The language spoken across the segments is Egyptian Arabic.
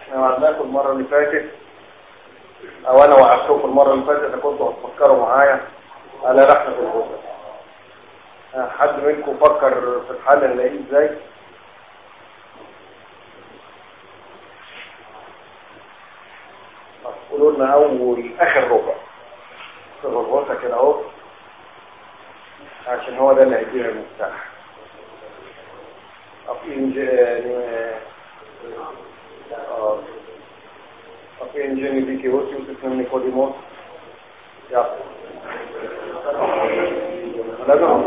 احنا وعدناكم المرة اللي فاتت او انا وعدتكم المرة اللي فاتت كنتوا هتفكروا معايا على رحلة الغربة حد منكم فكر في الحل نلاقيه ازاي قولوا لنا اول اخر ربع في الغربة كده اهو عشان هو ده اللي هيدينا المفتاح أقيم أقيم جيني بيكي وسي وتسلم نيكوديموس يلا لازم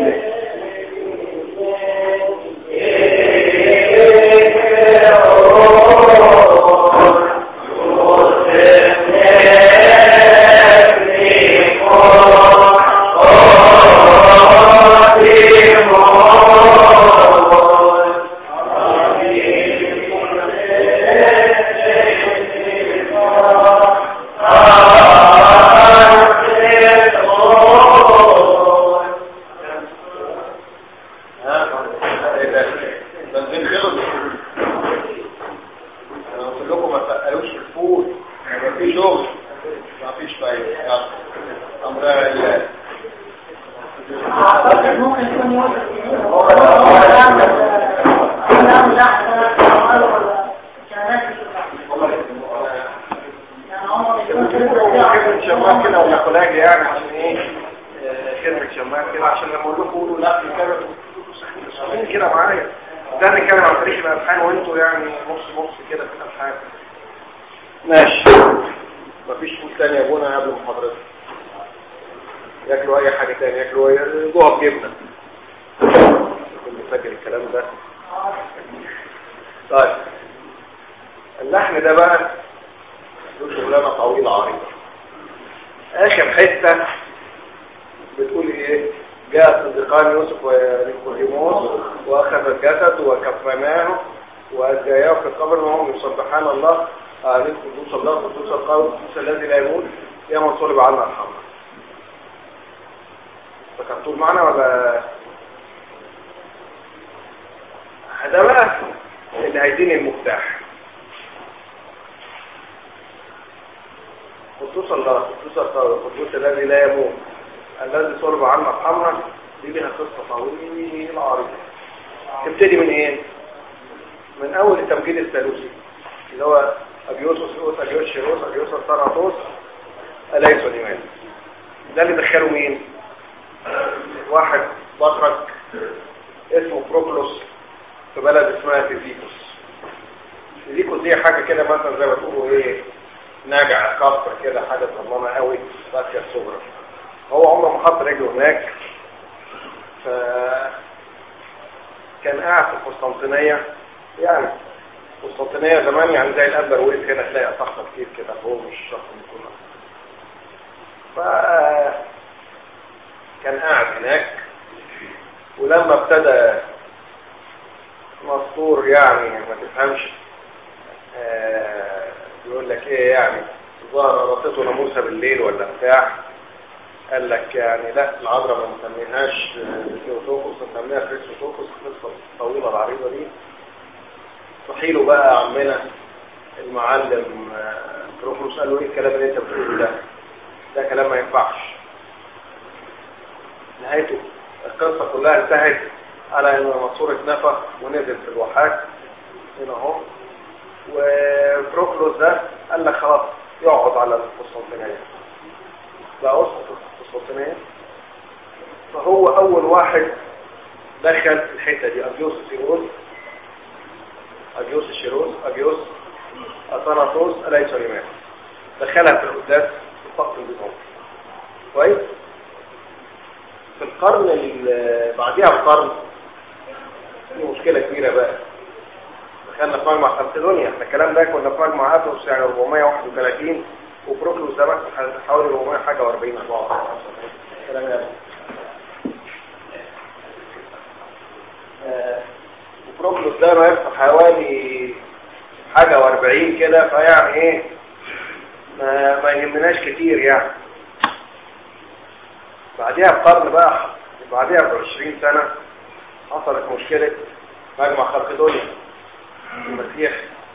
بعديها بقرن بقى بعديها ب 20 سنة حصلت مشكلة مجمع خلق دنيا المسيح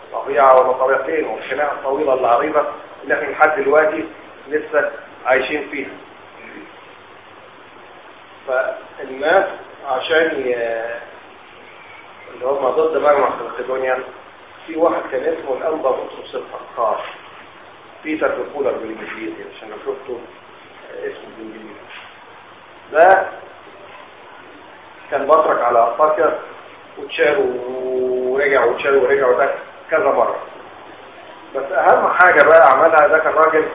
طبيعة ولا طبيعتين والخناقة الطويلة العريضة اللي احنا لحد دلوقتي لسه عايشين فيها فالناس عشان ي... اللي هم ضد مجمع خلقدونيا في واحد كان اسمه الأنبا بطرس الفقار بيتر بولر بالانجليزي عشان لو شفتوا اسمه بالانجليزي ده كان بطرك على أفاكيا وتشال ورجع وتشال ورجع وده كذا مرة بس أهم حاجة بقى عملها ده كان راجل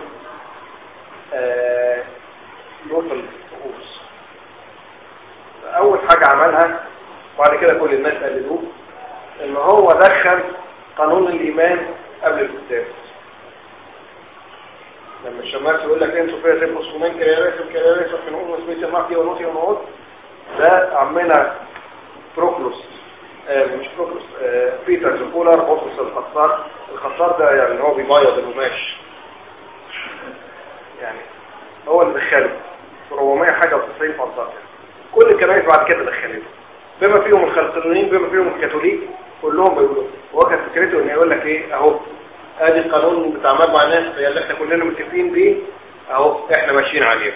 آه يوصل الفؤوس أول حاجة عملها بعد كده كل الناس قلدوه إن هو دخل قانون الإيمان قبل الكتاب لما الشماس يقول لك انتوا فيها تبقوا صومين كرياريس وكرياريس وحنقول وسميت المعطي ونوتي ونوت ده عمنا بروكلوس آه مش بروكلوس آه بيتر زفولر بطرس الخطار الخطار ده يعني هو بيبيض القماش يعني هو اللي دخله في 400 حاجة و90 فلسفة كل الكنائس بعد كده دخلته بما فيهم الخلقيين بما فيهم الكاثوليك كلهم بيقولوا هو كان فكرته ان يقول لك ايه اهو ادي القانون بتاع مجمع الناس اللي احنا كلنا متفقين بيه اهو احنا ماشيين عليه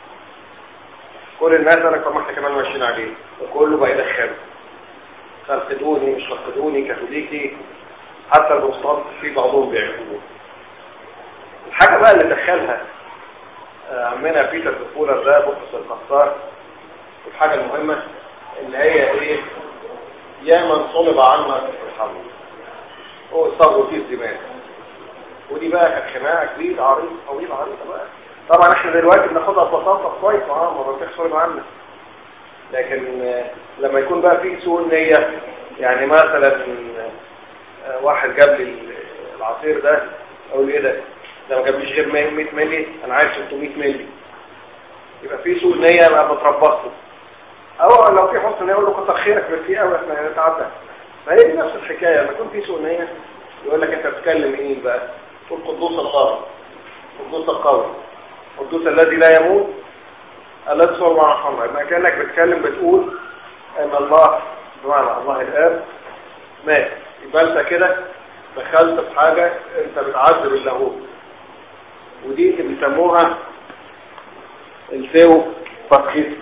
كل الناس انا طب احنا كمان ماشيين عليه وكله بقى يدخله خلقدوني مش خلقدوني كاثوليكي حتى البروتستانت في بعضهم بيعرفوه الحاجه بقى اللي دخلها عمنا بيتر الفولر ده بطرس القصار والحاجه المهمه اللي هي ايه يا من صلب عنا ارحمه هو الصبر فيه الزمان ودي بقى كانت خناقه كبيره عريضه طويله عريضه بقى طبعا احنا دلوقتي بناخدها ببساطه كويس اه ما بنطيقش صلب عنا لكن لما يكون بقى في سوء نيه يعني مثلا واحد جاب لي العصير ده اقول ايه ده ده ما جابليش غير 100 مللي انا عايز 600 مللي يبقى في سوء نيه بقى بتربصه او لو في حسن نيه اقول له كتر خيرك بس في قوي احنا نتعدى فهي دي نفس الحكايه لما يكون في سوء نيه يقول لك انت بتتكلم مين بقى تقول قدوس القوي قدوس القوي قدوس الذي لا يموت الذي صور مع الحمر يبقى كانك بتتكلم بتقول ان الله بمعنى الله الاب مات يبقى انت كده دخلت في حاجه انت بتعذب اللاهوت ودي اللي بيسموها الفيو تقييس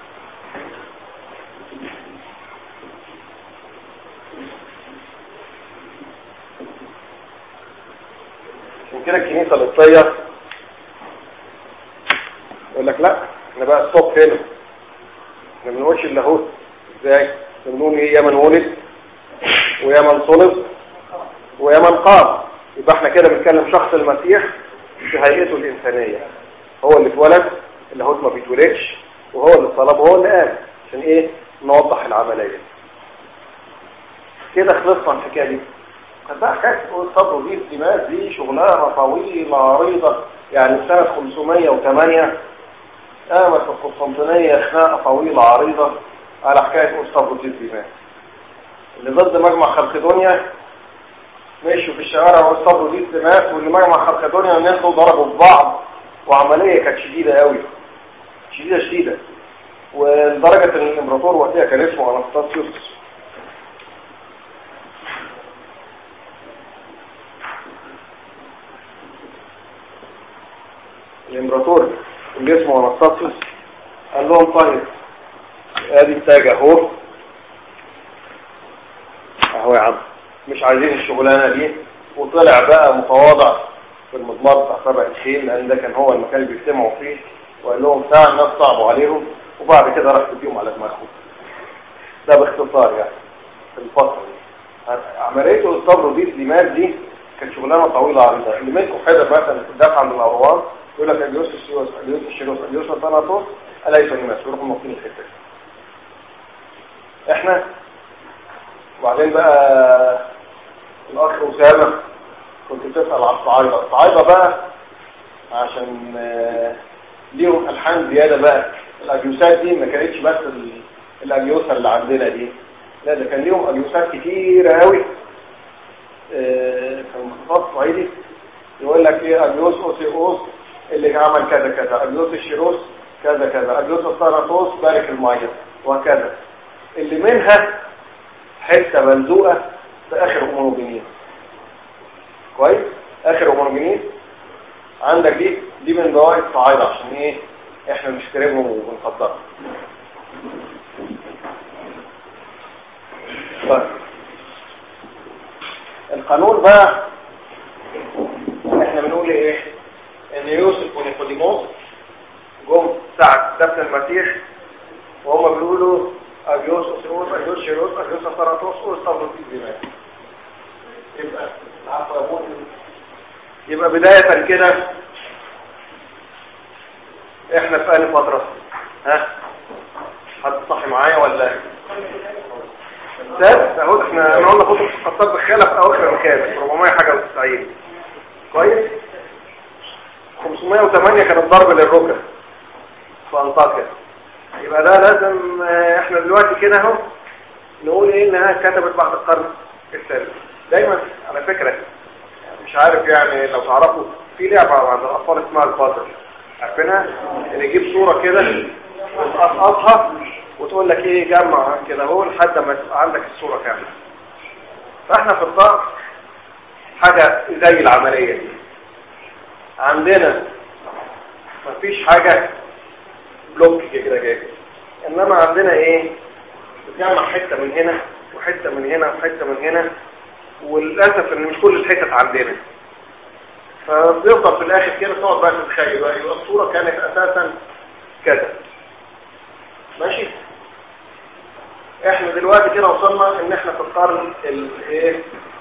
كده الكنيسة القبطية يقول لك لا احنا بقى ستوب هنا احنا ما بنقولش اللاهوت ازاي بنقول ايه يا من ولد ويا من صلب ويا من قام يبقى احنا كده بنتكلم شخص المسيح في هيئته الإنسانية هو اللي اتولد اللاهوت ما بيتولدش وهو اللي صلب وهو اللي قام عشان ايه نوضح العملية كده خلصنا الحكاية دي بقى حكاية الصبر دي الدماغ دي شغلانة طويلة عريضة يعني سنة 508 قامت القسطنطينية خناقة طويلة عريضة على حكاية الصبر دي الدماغ اللي ضد مجمع خلقدونيا مشوا في الشوارع والصبر دي الدماغ واللي مجمع خلقدونيا الناس دول ضربوا في بعض وعملية كانت شديدة قوي شديدة شديدة ولدرجة ان الامبراطور وقتها كان اسمه انستاسيوس الامبراطور اللي اسمه انستاسيوس قال لهم طيب ادي التاج اهو اهو يا عم مش عايزين الشغلانه دي وطلع بقى متواضع في المضمار بتاع سبع الخيل لان ده كان هو المكان اللي بيجتمعوا فيه وقال لهم ساعه الناس صعبوا عليهم وبعد كده راح تديهم على دماغهم ده باختصار يعني في الفتره دي عمليه الصبر دي الدماغ دي كانت شغلانه طويله عريضه اللي منكم حضر مثلا في الدفع عند الاروان يقول لك اليوس الشيوس اليوس الشيروس اليوس الثاناتوس أليس الناس يروحوا موقفين الحته احنا وبعدين بقى الاخ اسامه كنت بتسال على الصعايده الصعايده بقى عشان ليهم الحان زياده بقى الابيوسات دي ما كانتش بس الابيوسه اللي عندنا دي لا ده كان ليهم ابيوسات كتيره قوي كان مخطط صعيدي يقول لك ايه ابيوس اوسيوس اللي عمل كذا كذا ابيوس الشيروس كذا كذا ابيوس الثاناتوس بارك الميه وهكذا اللي منها حته ملزوقه في اخر امور بنيه كويس اخر هوموجينيز عندك دي دي من بواقي الصعايدة عشان ايه احنا بنشتريهم وبنفضلهم طيب القانون بقى احنا بنقول ايه ان يوسف ونيقوديموس جم ساعة دفن المسيح وهم بيقولوا ابيوس اسروس ابيوس شيروس ابيوس اثراتوس واستغرق في الزمان يبقى عفوا ابوه يبقى بداية كده احنا في انهي فترة ها حد صحي معايا ولا سادس اهو احنا احنا قلنا فترة الخطاب بالخلف اواخر الخامس 400 حاجة و90 كويس 508 كانت ضرب للركب في انطاكيا يبقى ده لازم اه، احنا دلوقتي كده اهو نقول ايه انها كتبت بعد القرن الثالث دايما على فكرة مش عارف يعني لو تعرفوا في لعبة عند الاطفال اسمها البازل عارفينها اللي يجيب صورة كده وتقصقصها وتقول لك ايه جمع كده اهو لحد ما تبقى عندك الصورة كاملة فاحنا في الضغط حاجة زي العملية دي عندنا مفيش حاجة بلوك كده جاي انما عندنا ايه بتجمع حتة من هنا وحتة من هنا وحتة من هنا وللأسف ان مش كل الحتت عندنا فبيفضل في الاخر كده تقعد بقى تتخيل بقى يبقى الصورة كانت اساسا كذا ماشي احنا دلوقتي كده وصلنا ان احنا في القرن الايه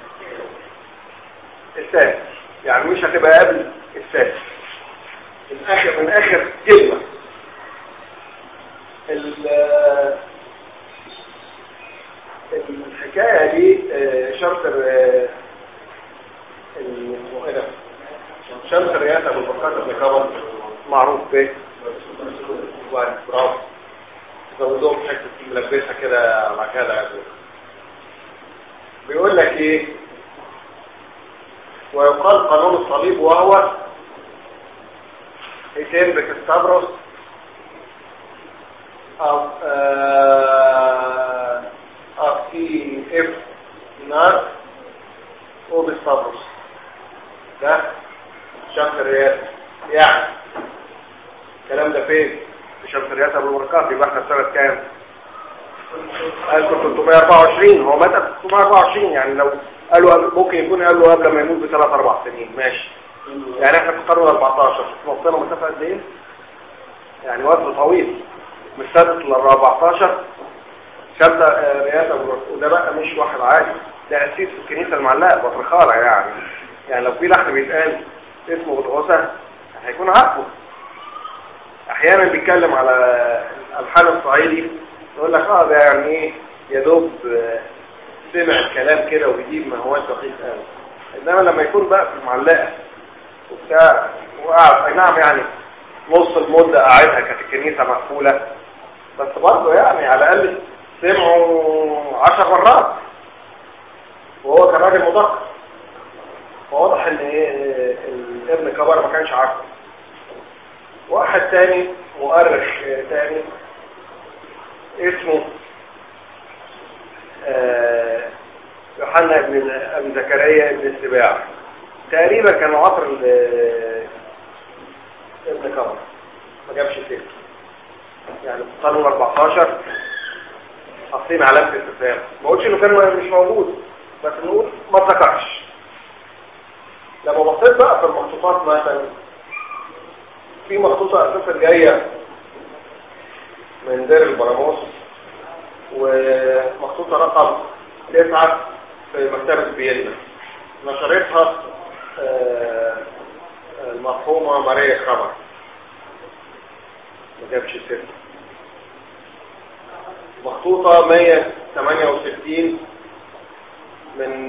الثالث يعني مش هتبقى قبل الثالث من اخر من اخر كلمة الحكاية دي شرط المؤلف شمس الرئاسة ابو البكار بن كبر معروف به برافو زود لهم حته ملبسه كده على كده بيقول لك ايه ويقال قانون الصليب وهو ايتين بتستبرس او افتي اف نار وبالصبرس ده شمس الرئاسة يعني الكلام ده فين في شمس الرئاسة ابو البركات يبقى احنا في سنة كام 1324 هو مات 1324 يعني لو قالوا ممكن يكون قالوا قبل ما يموت بثلاث اربع سنين ماشي يعني احنا في القرن ال 14 وصلنا مسافة قد ايه يعني وقت طويل من السادس لل 14 شمس رئاسة ابو البركات وده بقى مش واحد عادي ده اسيس في الكنيسة المعلقة بطرخارة يعني يعني لو في لحن بيتقال اسمه بالغوثة هيكون عارفه احيانا بيتكلم على الحان الصعيدي يقول لك اه ده يعني ايه يا دوب سمع الكلام كده وبيجيب ما هوش دقيق قوي انما لما يكون بقى في المعلقه وبتاع وقعد اي نعم يعني نص المده قاعدها كانت الكنيسه مقفوله بس برضه يعني على الاقل سمعوا عشر مرات وهو كان راجل مدقق فواضح ان ايه ابن كبر ما كانش عارفه واحد تاني مؤرخ تاني اسمه يوحنا بن ابي زكريا بن السباع تقريبا كان عصر ابن كبر ما جابش سيرته يعني في القرن 14 حاطين علامه استفهام ما قلتش انه كان مش موجود بس نقول ما اتذكرش لما بصيت بقى في المخطوطات مثلا في مخطوطة اساسا جاية من دير البراموس ومخطوطة رقم تسعة في مكتبة فيينا نشرتها المرحومة ماريا خبر ما جابش السر مخطوطة 168 من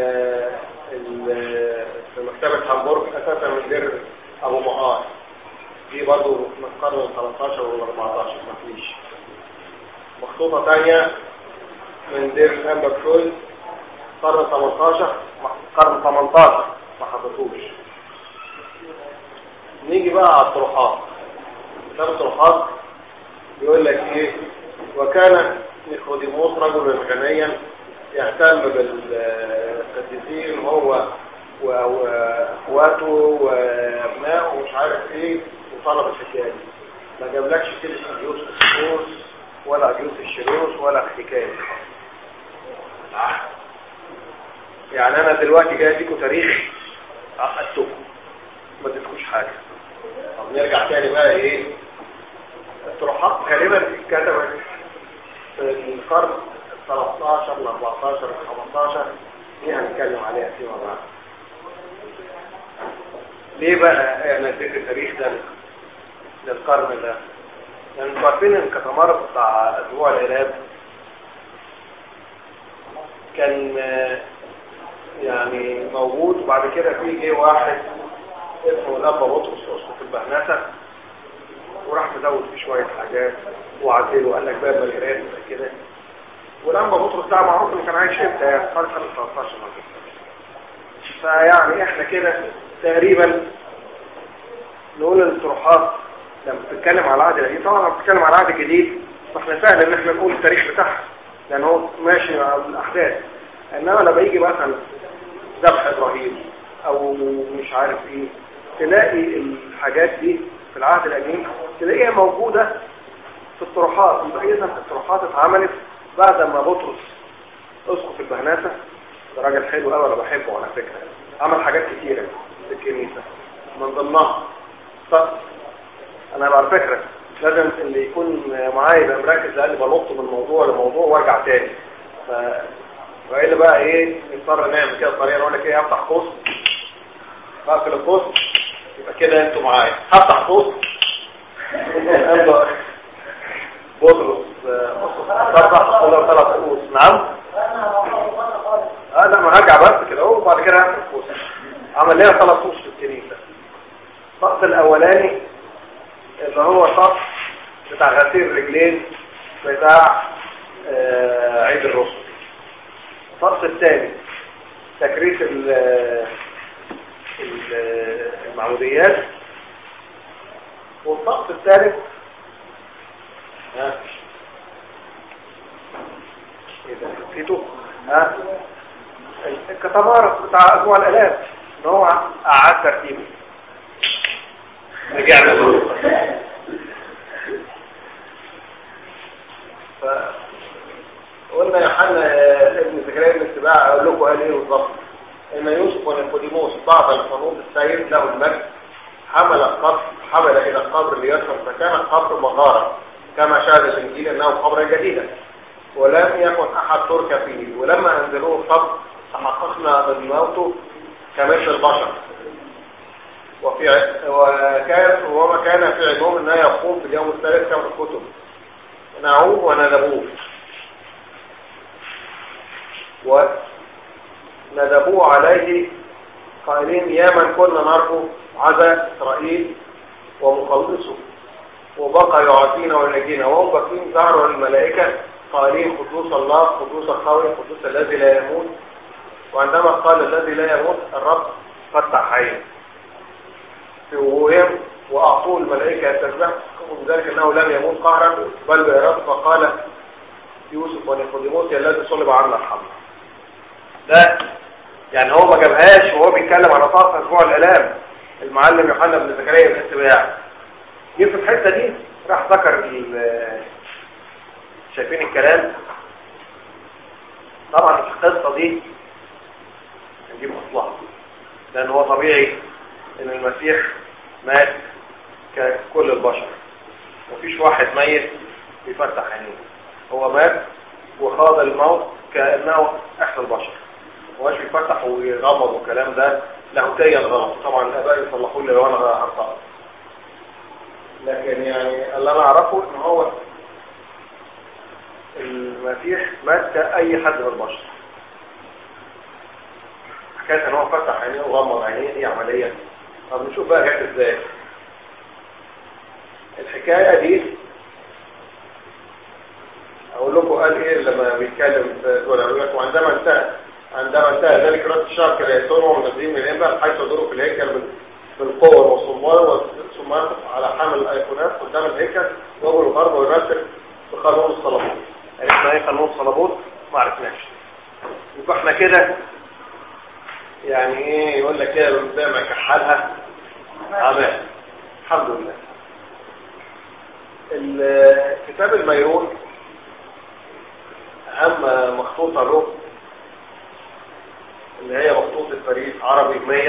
في مكتبة هامبورغ اساسا من دير ابو مقار دي برضو من القرن ال 13 وال 14 مفيش مخطوطة تانية من دير الانبا كروز قرن 18 قرن 18 ما حطيتوش نيجي بقى على الطروحات كتاب الطروحات بيقول لك ايه وكان نيقوديموس رجلا غنيا يهتم بالقديسين هو واخواته وابنائه ومش عارف ايه وطلب الحكايه دي ما جابلكش كلمه ابيوس الشروس ولا ابيوس الشروس ولا حكايه يعني انا دلوقتي جاي اديكم تاريخ عقدتكم ما اديتكوش حاجه طب نرجع تاني بقى ايه الطروحات غالبا اتكتبت في القرن 13 ل 14 ل 15 دي هنتكلم عليها فيما بعد ليه بقى انا اديت التاريخ ده للقرن ده لان انتوا عارفين ان الكتمارس بتاع اسبوع العلاب كان يعني موجود وبعد كده في جه واحد اسمه الابا بطرس اسقف البهنسه وراح مزود فيه شويه حاجات وعدله وقال لك بقى القرايه كده والانبا بطرس ده معروف انه كان عايش امتى يعني قرن 13 فيعني احنا كده تقريبا نقول الطروحات لما بتتكلم على العهد القديم طبعا لما بتتكلم على العهد الجديد فاحنا سهل ان احنا نقول التاريخ بتاعها لان هو ماشي مع الاحداث انما لما يجي مثلا ذبح ابراهيم او مش عارف ايه تلاقي الحاجات دي في العهد القديم تلاقيها موجودة في الطروحات يبقى اذا الطروحات اتعملت بعد ما بطرس اسقف البهناسة ده راجل حلو قوي انا بحبه على فكرة عمل حاجات كتيرة في الكنيسة من ضمنها طب انا على فكرة لازم اللي يكون معايا يبقى مركز لان بنط من موضوع لموضوع وارجع تاني ف والا بقى ايه نضطر نعمل كده طريقه نقول لك ايه افتح قوس بقفل القوس يبقى كده انتوا معايا هفتح قوس بطرس فتح كلها ثلاث قوس نعم اه لا ما هرجع بس كده اهو وبعد كده هفتح قوس عمل لنا ثلاث قوس في الكنيسه الطقس الاولاني اللي هو طقس بتاع غسيل الرجلين بتاع آه عيد الرسل الطقس الثاني تكريس المعموديات والطقس الثالث ها ايه ده نسيته ها الكتمارس بتاع اسبوع الالاف ان هو اعاد ترتيبه رجعنا قلنا يا حنا ابن زكريا بن السباع اقول لكم قال ايه بالظبط ان يوسف ونيقوديموس بعد القانون السيد له المجد حمل القبر حمل الى القبر ليشرب فكان القبر مغاره كما شاهد الانجيل انه قبرا جديدا ولم يكن احد ترك فيه ولما انزلوه القبر تحققنا من موته كمثل البشر وفي وكان وما كان في علمهم انه يقوم في اليوم الثالث كما الكتب نعوه وندبوه وندبوه عليه قائلين يا من كنا نرجو عزا إسرائيل ومخلصه وبقى يعطينا وينجينا وهم باقين ظهروا الملائكة قائلين قدوس الله قدوس القوي قدوس الذي لا يموت وعندما قال الذي لا يموت الرب فتح عينه في وهم وأعطوه الملائكة التسبيح وذلك أنه لم يموت قهرا بل بإرادة فقال يوسف ونيقوديموس الذي صلب عنا الحمد ده يعني هو ما جابهاش وهو بيتكلم على طاقة اسبوع الالام المعلم يوحنا بن زكريا بن السباع جه في الحته دي راح ذكر شايفين الكلام طبعا القصه دي نجيب اصلها لان هو طبيعي ان المسيح مات ككل البشر مفيش واحد ميت بيفتح عينيه هو مات وخاض الموت كانه احدى البشر هوش بيفتح ويغمض والكلام ده لاهوتيا غلط طبعا الاباء يصلحوا لي لو انا هنطق لكن يعني اللي انا اعرفه ان هو المسيح مات كاي حد من البشر حكايه ان هو فتح عينيه وغمض عينيه دي عمليه طب نشوف بقى جت ازاي الحكايه دي اقول لكم قال ايه لما بيتكلم في دول وعندما انتهى عندما انتهى ذلك راس الشهر كان يسرهم ونازلين من الانبا حيث يدوروا في الهيكل بالقوة والصمار ثم يقف على حمل الايقونات قدام الهيكل وهو الغرب ويرتب بقانون الصلابوت عرفنا ايه قانون الصلابوت ما عرفناش يبقى احنا كده يعني ايه يقول لك ايه قدامك حالها عمال الحمد لله كتاب الميرون اهم مخطوطة له اللي هي مخطوطة باريس عربي 100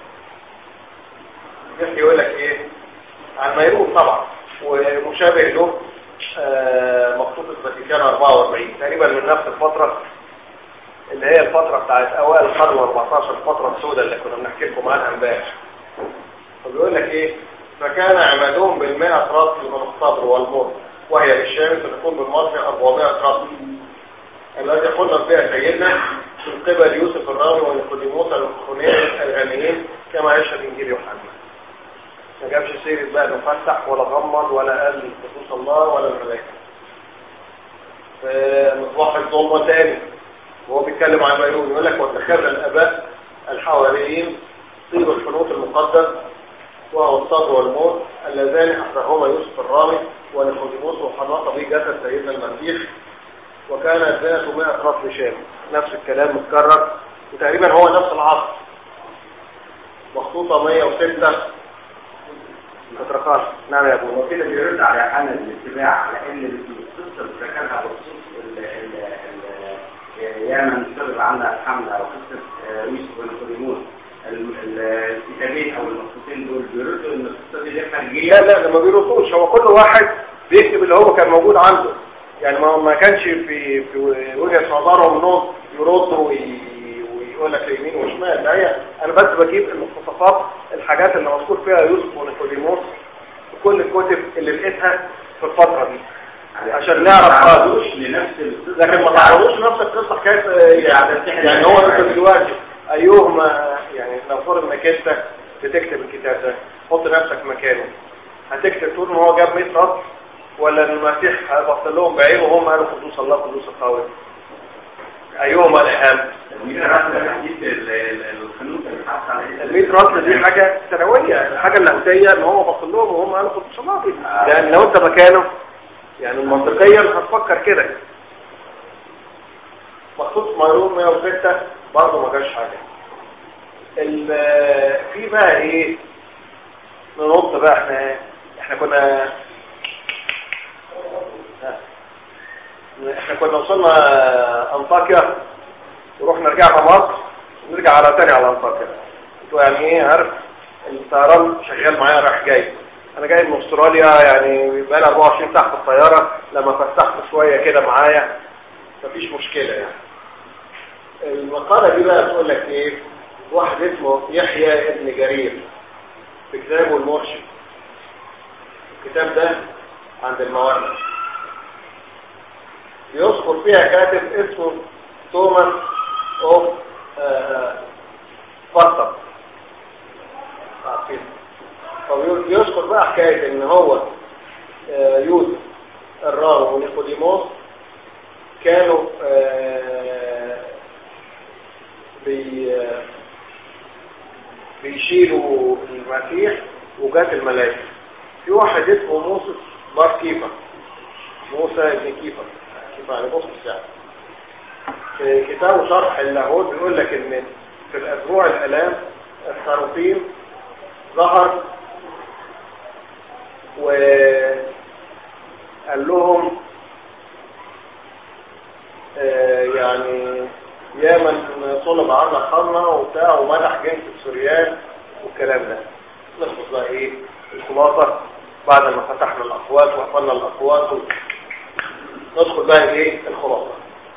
يحكي يقول لك ايه عن ميرون طبعا ومشابه له آه، مخطوطة فاتيكان 44 تقريبا من نفس الفترة اللي هي الفترة بتاعت اوائل القرن 14 الفترة السوداء اللي كنا بنحكي لكم عنها امبارح فبيقول لك ايه فكان عمادهم بالمئة راس من الصبر والمر وهي بالشام ستكون بالمرجع 400 راس الذي قلنا بها سيدنا من قبل يوسف الراوي ونيقوديموس الخنين الغنيين كما يشهد انجيل يوحنا ما جابش سيرة بقى انه فتح ولا غمض ولا قال خصوص الله ولا الملائكة مصباح الظلمة تاني وهو بيتكلم عن ميرون يقول لك واتخذ الاباء الحواريين طيب الحنوط المقدس وهو الصبر والموت اللذان احدهما يوسف الرامي ونيقوديموس وحناط به جسد سيدنا المسيح وكانت ذات 100 راس لشام نفس الكلام متكرر وتقريبا هو نفس العصر مخطوطة 106 فترقات نعم يا ابو وكده بيرد على حالة الاتباع على ان القصة اللي ذكرها بخصوص يا من طلب عندها الحمل او قصة يوسف ونيقوديموس الكتابين او المخطوطين دول بيردوا ان القصة دي غير خارجية لا لا ما بيردوش هو كل واحد بيكتب اللي هو كان موجود عنده يعني ما ما كانش في في وجهه نظرهم انهم يردوا ويقول لك يمين وشمال لا هي انا بس بجيب المخططات الحاجات اللي مذكور فيها يوسف ونيقوديموس في كل الكتب اللي لقيتها في الفتره دي عشان نعرف لنفس لكن ما تعرضوش نفس القصه حكايه يعني يعني هو انت دلوقتي ايهما يعني لو فرض انك انت بتكتب الكتاب ده حط نفسك مكانه هتكتب تقول ان هو جاب 100 سطر ولا المسيح هيبص لهم بعينه وهم قالوا قدوس الله قدوس القوي ايهما الاهم ال 100 رطل دي حاجه سنويه الحاجه اللاهوتيه ان هو بص لهم وهم قالوا قدوس الله لان لو انت مكانه يعني منطقيا هتفكر كده مخصوص ميرون 106 برضه ما جاش حاجه في بقى ايه ننط بقى احنا احنا كنا احنا كنا وصلنا انطاكيا ورحنا رجعنا مصر ونرجع على تاني على انطاكيا انتوا يعني ايه عارف الطيران شغال معايا رايح جاي انا جاي من استراليا يعني بقى لي 24 ساعه في الطياره لما فتحت شويه كده معايا مفيش مشكله يعني المقاله دي بقى بتقول لك ايه واحد اسمه يحيى ابن جرير في كتابه المرشد الكتاب ده عند الموارد يذكر فيها كاتب اسمه توماس اوف فاطم فبيذكر بقى حكاية ان هو يوسف الراوي ونيقوديموس كانوا بي بيشيلوا المسيح وجات الملائكة في واحد اسمه موسى بار كيفا موسى ابن كيفا كيفا يعني بص يعني في كتابه شرح اللاهوت بيقول لك ان في الاسبوع الالام الصاروخين ظهر وقال لهم آه يعني يا من طلب عنا خرنا وبتاع ومدح جنس السوريان والكلام ده نخلص بقى ايه الخلاصة بعد ما فتحنا الاقوات وقفلنا الاقوات ندخل بقى ايه الخلاصة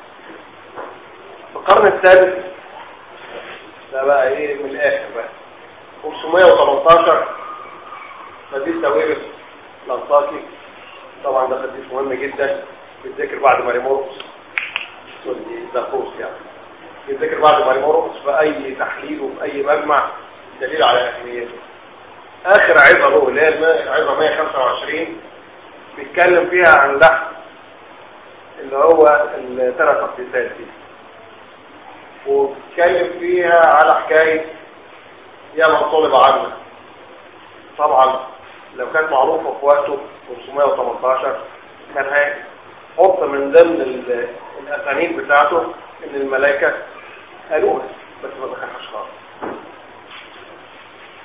في القرن الثالث ده بقى ايه من الاخر بقى 518 مدينة ساويرس الانطاكي طبعا ده قديس مهم جدا بيتذكر بعد ماريمورقس داقوس يعني بيتذكر بعد ماريمورقس في اي تحليل وفي اي مجمع دليل على اهميته اخر عظه له اللي هي العظه 125 بيتكلم فيها عن لحم اللي هو الثلاث تقديسات دي وبيتكلم فيها على حكايه يا من طلب عنا طبعا لو كانت معروفة في وقته 518 كان هيحط من ضمن الأسانيد بتاعته إن الملائكة قالوها بس ما ذكرهاش خالص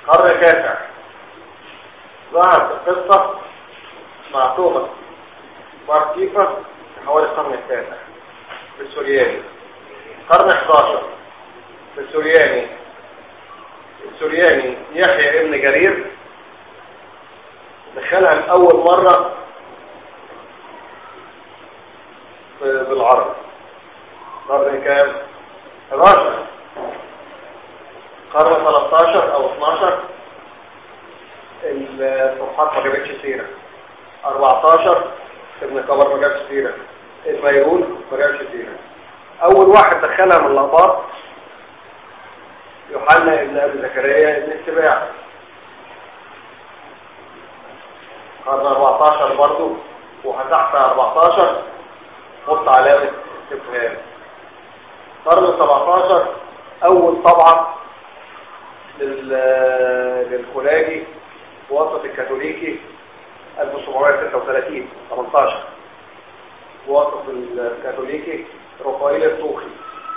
قرن تاسع ظهر في قصة مع توماس مارتيفا حوالي القرن التاسع في السورياني قرن 11 في السورياني السورياني يحيى ابن جرير دخلها لأول مرة بالعرب قرن كام 11 قرن 13 او 12 الصفحات ما جابتش سيره 14 ابن كبر ما جابش سيره البيرون ما جابش سيره اول واحد دخلها من الاباط يوحنا ابن ابي زكريا ابن السباع قرن 14 برضه وهتحت 14 حط علامة استفهام قرن 17 اول طبعة للكولاجي وسط الكاثوليكي 1736 18 وسط الكاثوليكي رفائيل الطوخي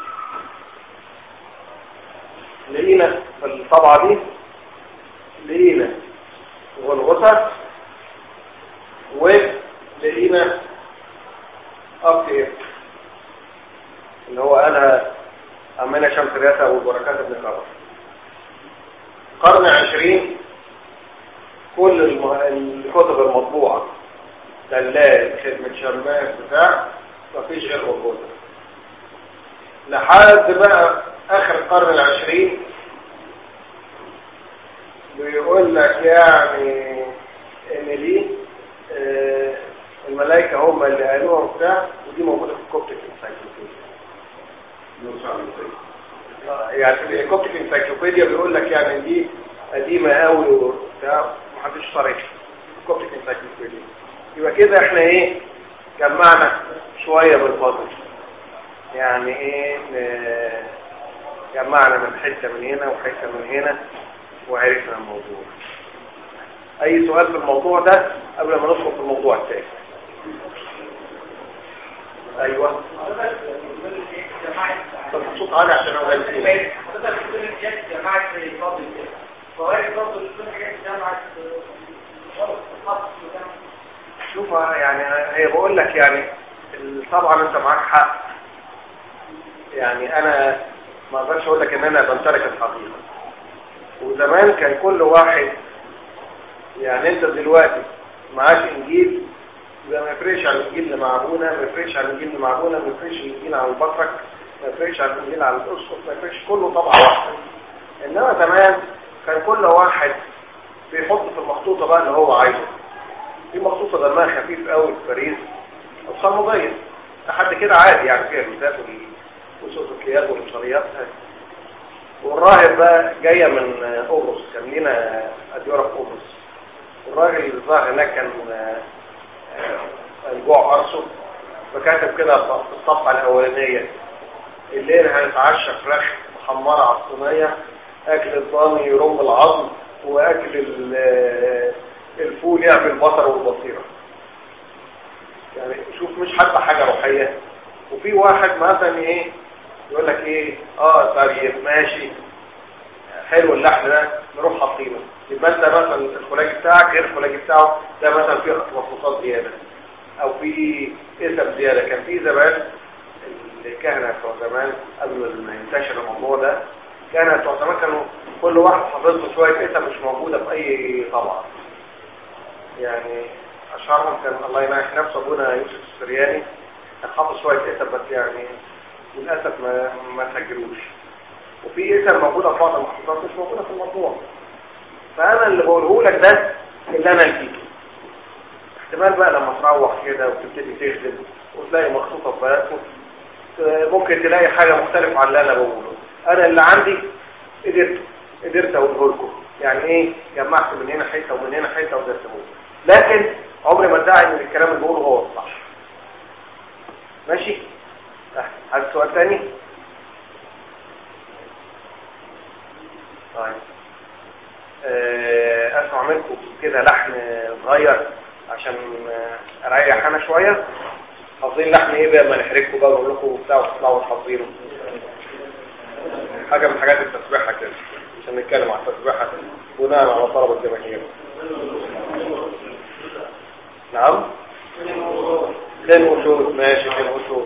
لقينا في الطبعة دي لقينا غلغسة ولقينا أبكي اللي هو أنا أمنا شمس رياسة والبركات ابن كبر قرن عشرين كل الكتب المطبوعة دلال خدمة شرماس بتاع مفيش غير وجودها لحد بقى اخر القرن العشرين بيقول لك يعني ان دي آه الملائكة هم اللي قالوها وبتاع ودي موجودة في الكوبتك انسايكلوبيديا يعني الكوبتك انسايكلوبيديا بيقول لك يعني دي قديمة قوي وبتاع محدش صريح الكوبتك انسايكلوبيديا يبقى كده احنا ايه جمعنا شوية بالفضل يعني ايه جمعنا من حتة من هنا وحتة من هنا وعرفنا الموضوع اي سؤال في الموضوع ده قبل ما ندخل في الموضوع الثاني ايوه طب الصوت عالي عشان انا قلت حضرتك بتقول ان جت جماعه الفاضل كده فوائد برضه كل حاجات جماعه شوف يعني هي بقول لك يعني طبعا انت معاك حق يعني انا ما اقدرش اقول لك ان انا بمتلك الحقيقه وزمان كان كل واحد يعني انت دلوقتي معاك انجيل يبقى ما يفرقش عن الانجيل اللي مع ابونا ما يفرقش عن الانجيل اللي مع ابونا ما يفرقش الانجيل عن البطرك ما يفرقش عن الانجيل عن الاسقف ما يفرقش كله طبعا واحده انما زمان كان كل واحد بيحط في المخطوطه بقى اللي هو عايزه في مخطوطه دمها خفيف قوي في باريس او صموديه لحد كده عادي يعني فيها الرسالات والسلوكيات والإبصاريات والراهب بقى جاية من قبرص كان لنا أديرة في قبرص الراجل اللي ظهر هناك كان الجوع أرسل فكاتب كده في الصفحة الأولانية الليل هنتعشى فراخ محمرة على الصينية أكل الضاني يرم العظم وأكل الفول يعمل بصر والبصيرة يعني شوف مش حتى حاجة روحية وفي واحد مثلا ايه يقول لك ايه اه طيب ماشي حلو اللحم ده نروح حاطينه يبقى انت مثلا الخلاج بتاعك غير الخلاج بتاعه ده مثلا فيه مخصوصات زياده او في اسم زياده كان في زمان الكهنه بتوع زمان قبل ما ينتشر الموضوع ده كهنه بتوع زمان كانوا كل واحد حافظ له شويه اسم مش موجوده في اي طبعه يعني اشهرهم كان الله يناح نفسه ابونا يوسف السرياني كان حافظ شويه اسم بس يعني للاسف ما ما سجلوش وفي اسم موجوده في بعض المحطوطات مش موجوده في الموضوع فانا اللي بقوله لك ده اللي انا نسيته احتمال بقى لما تروح كده وتبتدي تخدم وتلاقي مخطوطه في بلدكم ممكن تلاقي حاجه مختلفه عن اللي انا بقوله انا اللي عندي قدرت قدرت اقوله لكم يعني ايه جمعت من هنا حته ومن هنا حته وقدرت اقوله لكن عمري ما ادعي ان الكلام اللي بقوله هو الصح ماشي هل سؤال تاني طيب اسمع منكم كده لحن صغير عشان اريح انا شويه حافظين لحن ايه بقى ما نحرجكم بقى ونقول لكم وبتاع وتطلعوا حافظينه حاجه من حاجات التسبيحه كده عشان نتكلم عن التسبيحة بناء على طلب الجماهير نعم كان وشوط ماشي كان وشوط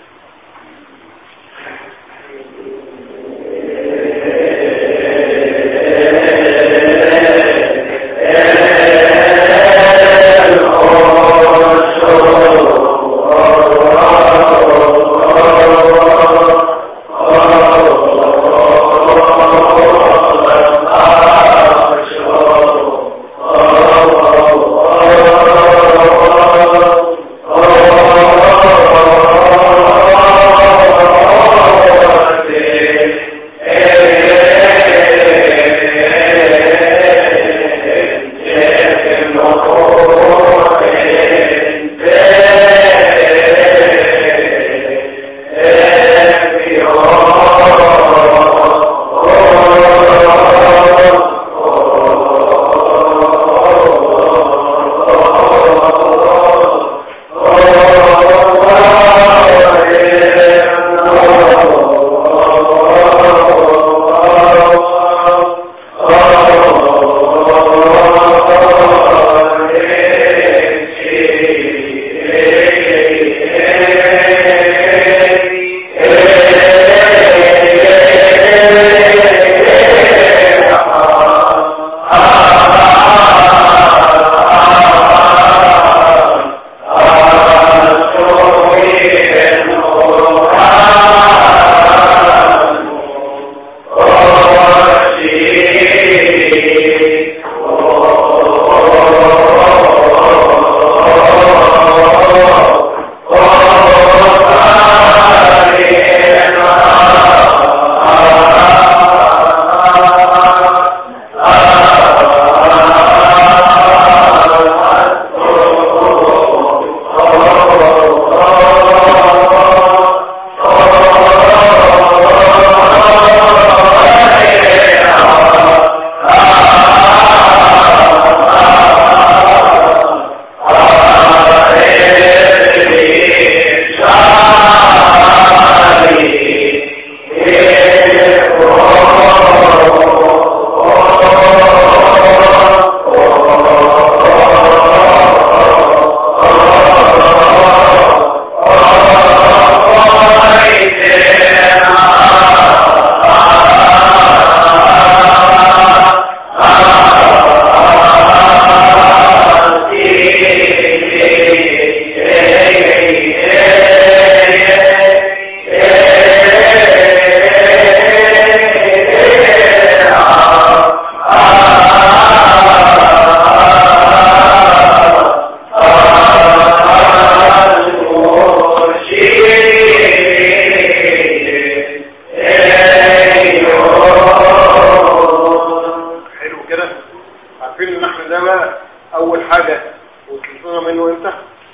حلو كده عارفين ان احنا ده بقى اول حاجة وصلتنا منه امتى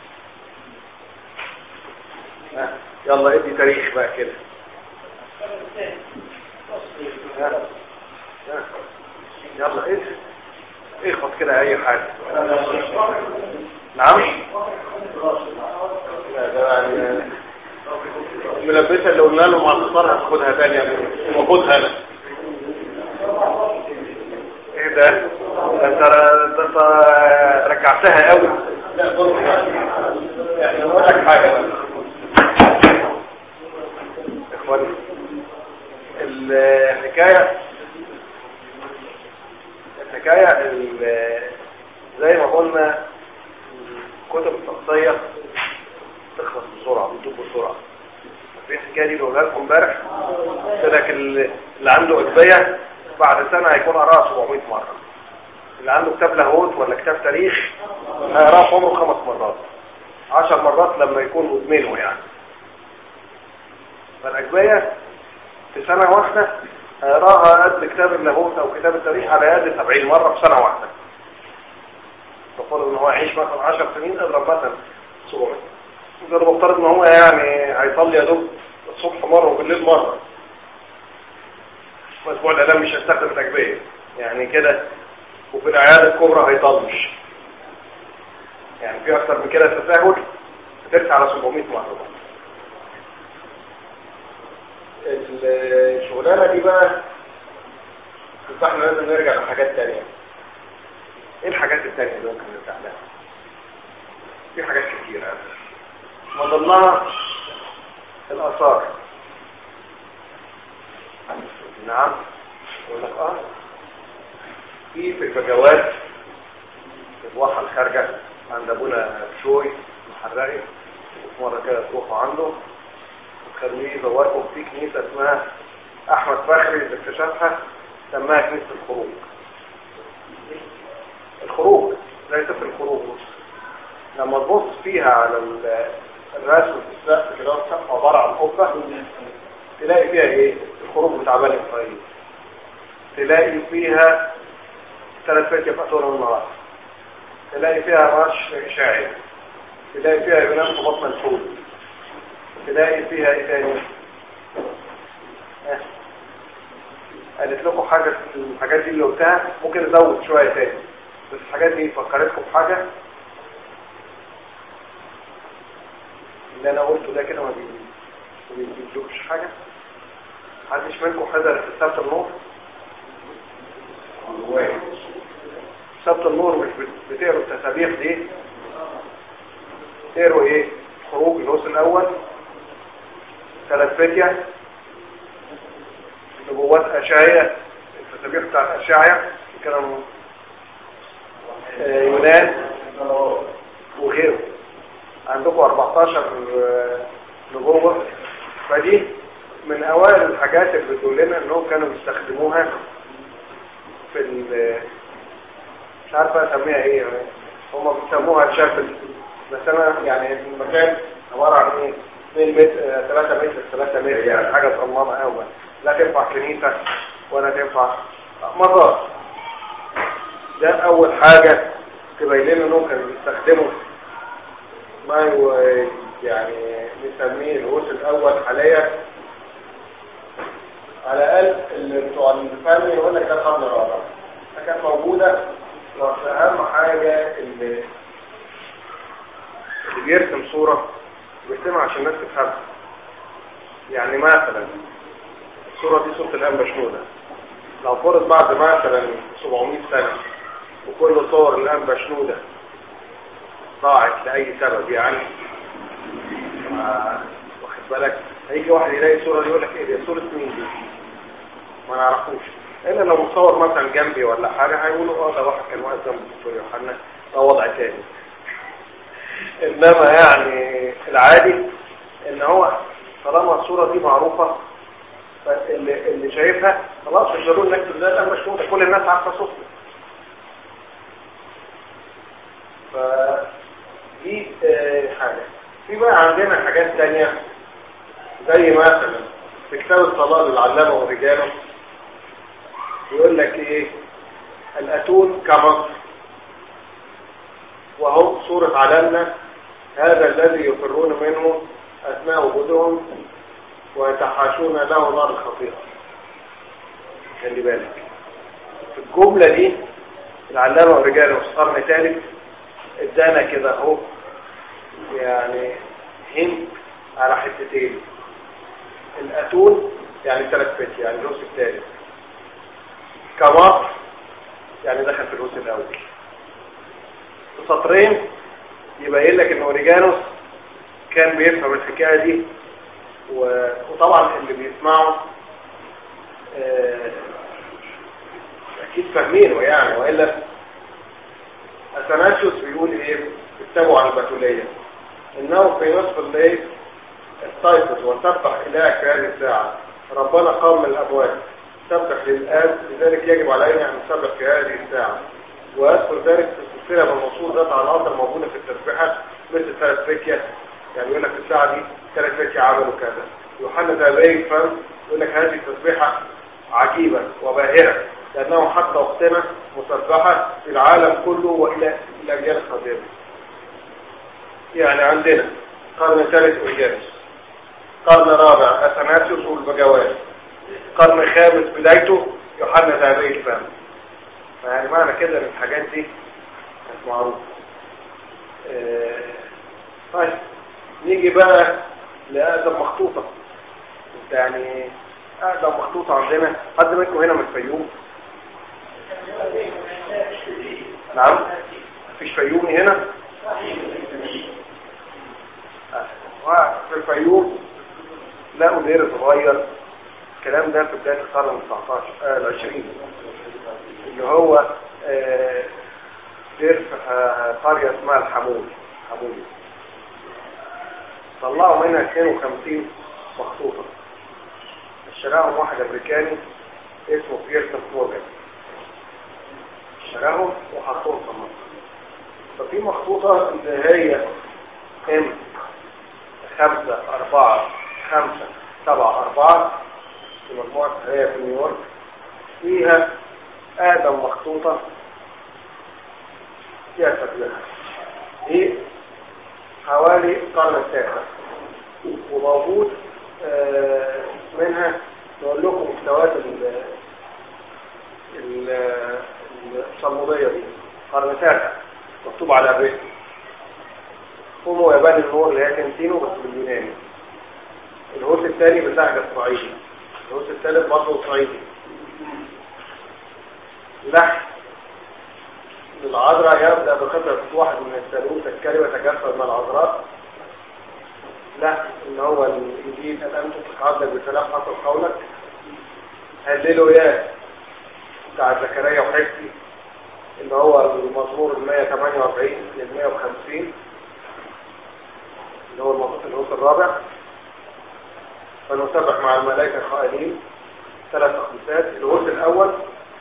ها، يلا ادي تاريخ بقى كده ها، ها، يلا ايه اخبط كده اي حاجة نعم لا ده يعني الملبسة اللي قلنا له مع الفطار هتاخدها تاني يعني وخدها انا ايه ده ده انت ده انت رجعتها قوي لا بص يعني اقول لك حاجه اخواني الحكايه الحكايه ال- زي ما قلنا الكتب الشخصيه تخلص بسرعه بتدوب بسرعه في الحكايه دي بقولها لكم امبارح قلت لك اللي اللي عنده اجبيه بعد سنه هيكون قراها 700 مره اللي عنده كتاب لاهوت ولا كتاب تاريخ هيقراه في عمره خمس مرات عشر مرات لما يكون مدمنه يعني فالاجبيه في سنه واحده هيقراها قد كتاب اللاهوت او كتاب التاريخ على يد 70 مره في سنه واحده تقول ان هو يعيش مثلا 10 سنين اضرب مثلا 700 ده مفترض ان هو يعني هيصلي يا دوب الصبح مره وبالليل مره اسبوع الاعلام مش هيستخدم الاجبيه يعني كده وفي الاعياد الكبرى هيطنش يعني في اكتر من كده تساهل ترسى على 700 مره الشغلانه دي بقى بس احنا لازم نرجع لحاجات تانية ايه الحاجات التانية اللي ممكن نرجع لها في حاجات كتيرة من ضمنها الآثار نعم يقول لك اه في في البجوات في الواحة الخارجة عند ابونا شوي محرقي مرة كده تروحوا عنده وتخليه يزوركم في كنيسة اسمها احمد فخري اللي اكتشفها سماها كنيسة الخروج الخروج زي سفر الخروج لما تبص فيها على ال- الرسم في السقف كده السقف عبارة عن قبة تلاقي فيها ايه الخروج بتاع بني اسرائيل تلاقي فيها ثلاث فتية في أطول النهار تلاقي فيها رش إشاعي تلاقي فيها يونان في بطن الحوت تلاقي فيها ايه تاني اه. قالت لكم حاجة في الحاجات دي اللي قلتها ممكن ازود شوية تاني بس الحاجات دي فكرتكم بحاجة اللي انا قلته ده كده ما بي- ما بيجيبلكش حاجة محدش منكم حضر في سبت النور سبت النور مش بت- بتقروا التسابيح دي تقروا ايه خروج الهوس الاول ثلاث فتية نبوات اشعية التسابيح بتاعت اشعية كانوا آه، يونان وغيره عندكم 14 آه، نبوة فدي من اوائل الحاجات اللي بتقول لنا انهم كانوا بيستخدموها في ال مش عارفه اسميها ايه يعني هم بيسموها شافل بس انا يعني المكان عباره عن ايه 2 متر 3 متر 3 متر يعني حاجه صمامه قوي لا تنفع كنيسه ولا تنفع مزار ده اول حاجه تبين لنا انهم كانوا بيستخدموا ما يو- يعني نسميه الهوس الاول حاليا على الاقل اللي بتوع الفن يقول لك ده القرن الرابع كانت موجوده واهم حاجه اللي اللي بيرسم صوره بيرسمها عشان الناس تفهمها يعني مثلا الصوره دي صوره الانبا شنوده لو فرض بعد مثلا 700 سنه وكل صور الانبا شنوده ضاعت لاي سبب يعني ما- واخد بالك هيجي واحد يلاقي الصوره دي يقول لك ايه دي صوره مين دي ما نعرفوش الا لو مصور مثلا جنبي ولا حاجه هيقولوا اه ده واحد كان واقف جنب الدكتور يوحنا ده وضع تاني انما يعني العادي ان هو طالما الصوره دي معروفه فاللي اللي شايفها خلاص مش ضروري نكتب ده لا مش ممكن كل الناس عارفه صوتنا فدي آه، حاجه في بقى عندنا حاجات تانية زي مثلا في كتاب الصلاة للعلامة ورجاله يقول لك ايه الأتون كمصر وهم صورة علمنا هذا الذي يفرون منه أثناء وجودهم ويتحاشون له نار الخطيئة خلي بالك في الجملة دي العلامة ورجاله في القرن الثالث ادانا كده اهو يعني هند على حتتين الأتون يعني ثلاث فتي يعني الروس الثالث كمصر يعني دخل في الروس الأول في سطرين يبين لك ان اوريجانوس كان بيفهم الحكاية دي و... وطبعا اللي بيسمعوا آه، اكيد فاهمينه يعني والا اثناسيوس بيقول ايه في كتابه عن البتولية انه في نصف الليل استيقظ وسبح إلهك في هذه الساعة ربنا قام من الأموات سبح للآب لذلك يجب علينا أن نسبح في هذه الساعة وأذكر ذلك في السلسلة من الوصول ذات على الأرض الموجودة في التسبيحات مثل ثلاث فتية يعني يقول لك في الساعة دي ثلاث فتية عملوا كذا يوحنا ذهبي فهم يقول لك هذه التسبيحة عجيبة وباهرة لأنه حتى وقتنا مسبحة في العالم كله وإلى الأجيال القادمة يعني عندنا قرن ثالث أوريجانوس قرن رابع أثناسيوس والبجوات قرن خامس بدايته يوحنا ذهبي الفهم فيعني معنى كده ان الحاجات دي كانت معروفة آه، طيب نيجي بقى لأقدم مخطوطة انت يعني أقدم مخطوطة عندنا حد منكم هنا من الفيوم نعم مفيش فيومي هنا آه، في الفيوم لقوا دير صغير الكلام ده في بداية القرن ال 19 آه العشرين اللي هو آه دير في آه، قرية اسمها الحمول حمولي طلعوا منها 52 مخطوطة اشتراهم واحد امريكاني اسمه بيرسون مورجان اشتراهم وحطوهم في مصر ففي مخطوطة اللي هي ام خمسة أربعة خمسة سبعة أربعة في مجموعة هي في نيويورك فيها آدم مخطوطة فيها شكلها دي حوالي القرن التاسع وموجود آه، منها نقول لكم مستويات ال- ال- الصمودية دي قرن التاسع مكتوب على الرسم قوموا يابان النور اللي هي كنتينو بس باليوناني الهوس الثاني باللهجة الصعيدي الهوس الثالث برضه صعيدي لحن للعذراء يبدأ بقطعة واحد من الثالوث الكلمة تجسد من العذراء لا ان هو الانجيل الان تطلق عبدك بسلام حصل قولك هللوا يا بتاع زكريا وحكي اللي هو المزمور ال 148 لل 150 اللي هو المزمور الهوس الرابع فنسبح مع الملائكة القائلين ثلاث أقدسات الهوس الأول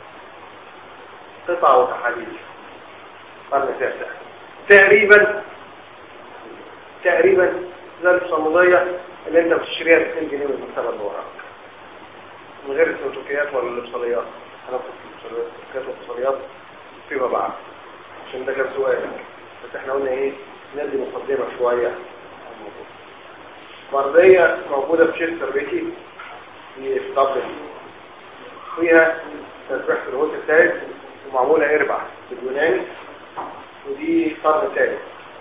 قطع وتحاليل قرن التاسع تقريبا تقريبا زي الصمودية اللي انت بتشتريها ب 2 جنيه من المكتبة اللي وراك من غير السلوكيات ولا الاتصاليات انا كنت السلوكيات والاتصاليات فيما بعد عشان ده كان سؤالك بس احنا قلنا ايه ندي مقدمة شوية عن الموضوع بردية موجودة في شيستر بيتي في دبلن فيها تسبيح في الهوت الثالث ومعمولة اربع باليوناني ودي قرن ثالث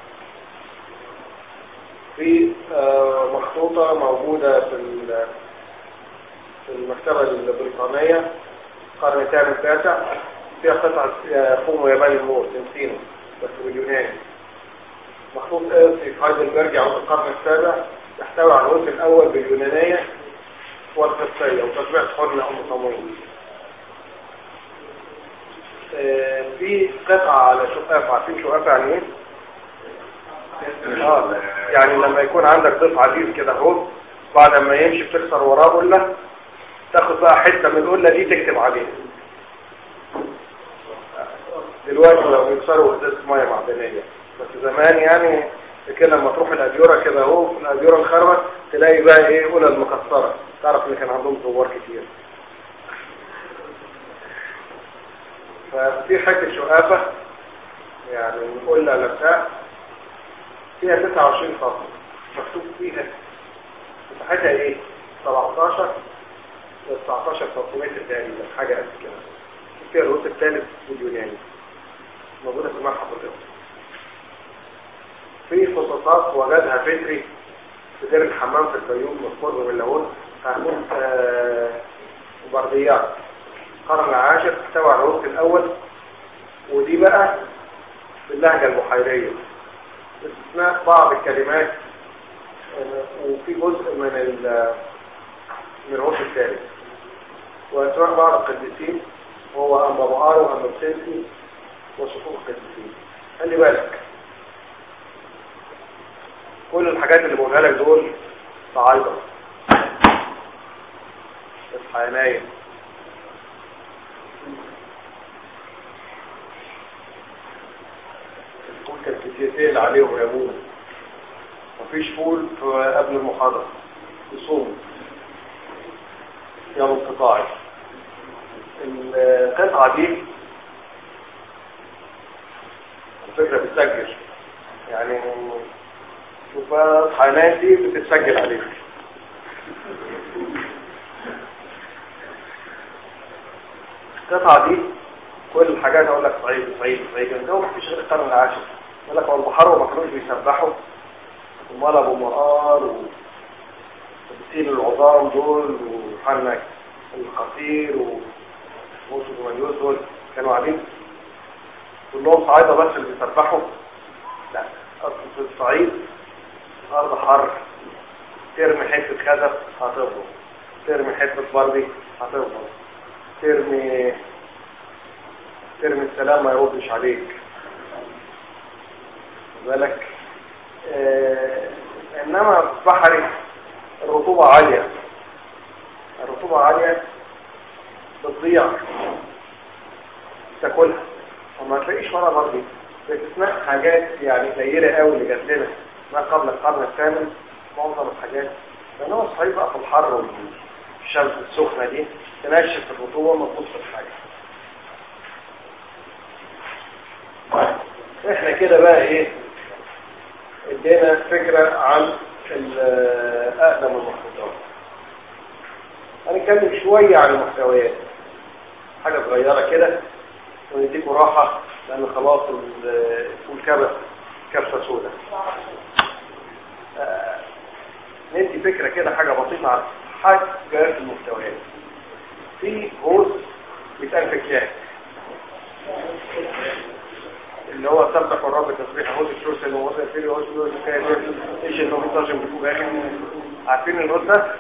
في آه، مخطوطة موجودة في ال- في المكتبة البريطانية القرن الثامن التاسع فيها قطعة آه، قوم ياباني الموت تمثينه بس باليوناني مخطوط إرسي في هايدلبرج عود القرن السابع يحتوي على الرؤوس الأول باليونانية والقبطية وتطبيع حرن أم صمويل آه، في قطعة على شقافة عارفين شقافة يعني ايه؟ اه يعني لما يكون عندك ضيف عزيز كده اهو بعد ما يمشي بتكسر وراه قلة تاخد بقى حتة من القلة دي تكتب عليها دلوقتي لو بيكسروا ازازة مية معدنية بس زمان يعني كده لما تروح الأديرة كده اهو في الأديرة الخربة تلاقي بقى ايه قلة المكسرة تعرف ان كان عندهم زوار كتير ففي حتة شقافة يعني قلة لبساء فيها 29 فصل مكتوب فيها مساحتها ايه 17 ل 19 سنتيمتر تقريبا حاجه قد كده فيها الرؤوس الثالث واليوناني موجوده في المتحف القبطي في خصوصات وجدها فكري في دير الحمام في الفيوم مذكور من اللاهون هتكون آه برديات القرن العاشر احتوى على الرؤوس الاول ودي بقى باللهجه البحيريه باستثناء بعض الكلمات آه، وفي جزء من ال من العرف الثالث وأسماء بعض القديسين هو أما بقار وأما بسنسي وصفوف القديسين خلي بالك كل الحاجات اللي بقولها لك دول صعايدة اصحى يا نايم الفول كان كتير تقل عليهم يا ابونا مفيش فول في قبل المحاضرة يصوم يوم انقطاعي القطعة دي الفكرة بتسجل يعني شوف بقى حالاتي بتتسجل عليك القطعة دي كل الحاجات اقول لك صعيد صعيد صعيد انت هو مفيش غير القرن العاشر يقول لك هو البحر وما كانوش بيسبحوا امال ابو مقار و وبسيل العظام دول وحنك القصير وموسى ومليوس دول كانوا قاعدين كلهم صعايدة بس اللي بيسبحوا لا اصل في الصعيد ارض حر ترمي حتة خزف هتفضل ترمي حتة بردي هتفضل ترمي ترمي السلام ما يردش عليك بالك آه انما بحري الرطوبة عالية الرطوبة عالية بتضيع تاكلها وما تلاقيش ورا برضه باستثناء حاجات يعني قليلة قوي اللي جات لنا ما قبل القرن الثامن معظم الحاجات لان هو صحيح بقى في الحر والشمس السخنة دي تنشف الرطوبة ما تبص الحاجة احنا كده بقى ايه ادينا فكرة عن اقدم المخطوطات هنتكلم شوية عن المحتويات حاجة صغيرة كده ونديكوا راحة لان خلاص الفول كبس كبسة سوداء آه ندي فكرة كده حاجة بسيطة عن حاجة في المحتويات في هوز بيتقال في كيان اللي هو سبح الرب تسبيح هوز الشرسل وهوز الفيري وهوز الفيري الحكاية دي ايش اللي هو بيترجم بالفوجات عارفين الهوز ده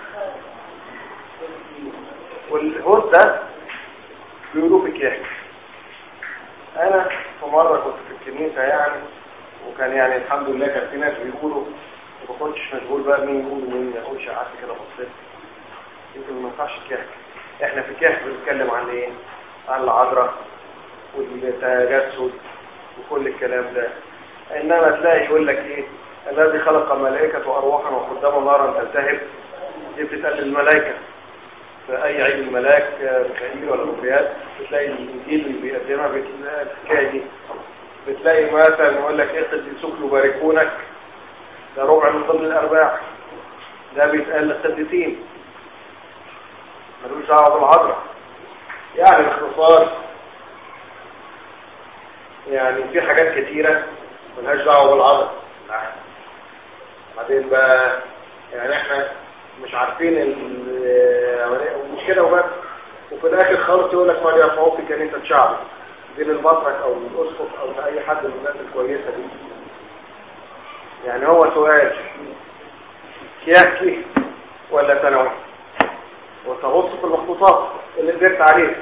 والهوز ده بيقولوه في كيان انا في مرة كنت في الكنيسة يعني وكان يعني الحمد لله كان في ناس بيقولوا وما كنتش مشغول بقى مين يقول ومين ما يقولش قعدت كده بصيت يمكن ما ينفعش كهك احنا في كهك بنتكلم عن ايه عن العذراء والتجسد وكل الكلام ده انما تلاقي يقول لك ايه الذي خلق ملائكة وارواحا وقدام نارا تلتهب دي بتتقال الملائكة في اي عيد الملاك ميخائيل ولا مبريات بتلاقي الانجيل اللي بيقدمها بتلاقي الحكايه دي بتلاقي مثلا يقول لك ايه قديسوك يباركونك ده ربع من ضمن الارباع ده بيتقال للقديسين ملوش دعوه بالعذراء يعني باختصار يعني في حاجات كتيرة ملهاش دعوه بالعذراء بعدين بقى يعني احنا مش عارفين مش كده وبس وفي الاخر خالص يقول لك ما يرفعوه في كنيسه شعب دي للمطرك او للاسقف او لاي حد من الناس الكويسه دي يعني هو سؤال كياكي ولا ثانوي وتغص في المخطوطات اللي قدرت عليه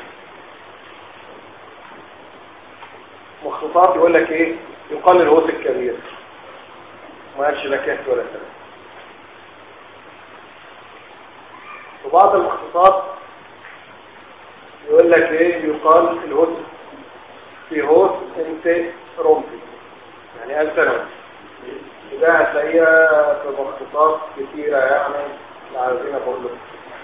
مخطوطات يقول لك ايه يقال الهوس الكبير ما قالش لا كياكي ولا ثانوي في بعض المخطوطات يقول لك ايه يقال الهوس في هوس انت رومبي يعني قال ثانوي ده هتلاقيها في مخطوطات كتيرة يعني عايزين اقول لكم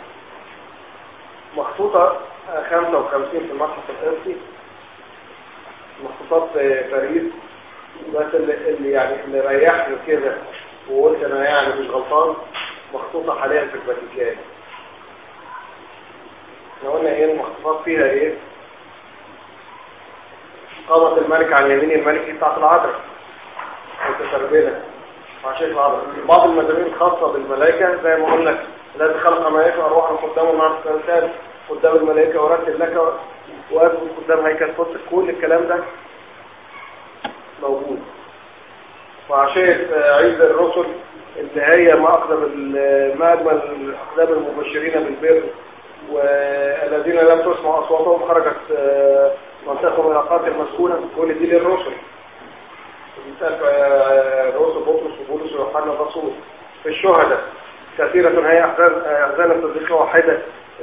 مخطوطة 55 في المتحف القدسي مخطوطات باريس بس اللي, اللي يعني اللي ريحني كده وقلت انا يعني مش غلطان مخطوطة حاليا في الفاتيكان احنا قلنا ايه المخطوطات فيها ايه قامت الملك عن يمين الملك بتاعت العذراء متسربلة مع شيخ العذراء بعض المزامير الخاصة بالملائكة زي ما قلنا الذي خلق ملائكة أرواحا قدام النار الثالث قدام الملائكة ورتب لك وأثبت قدام هيكل قدس كل الكلام ده موجود وعشية عيد الرسل اللي هي ما أقدم ما أجمل أقدام المبشرين بالبر والذين لم تسمع أصواتهم خرجت منطقة ملاقات المسكونة كل دي للرسل مثال رسل بطرس وبولس ويوحنا الرسول في الشهداء كثيرة هي أحزان أحزان الصديقة واحدة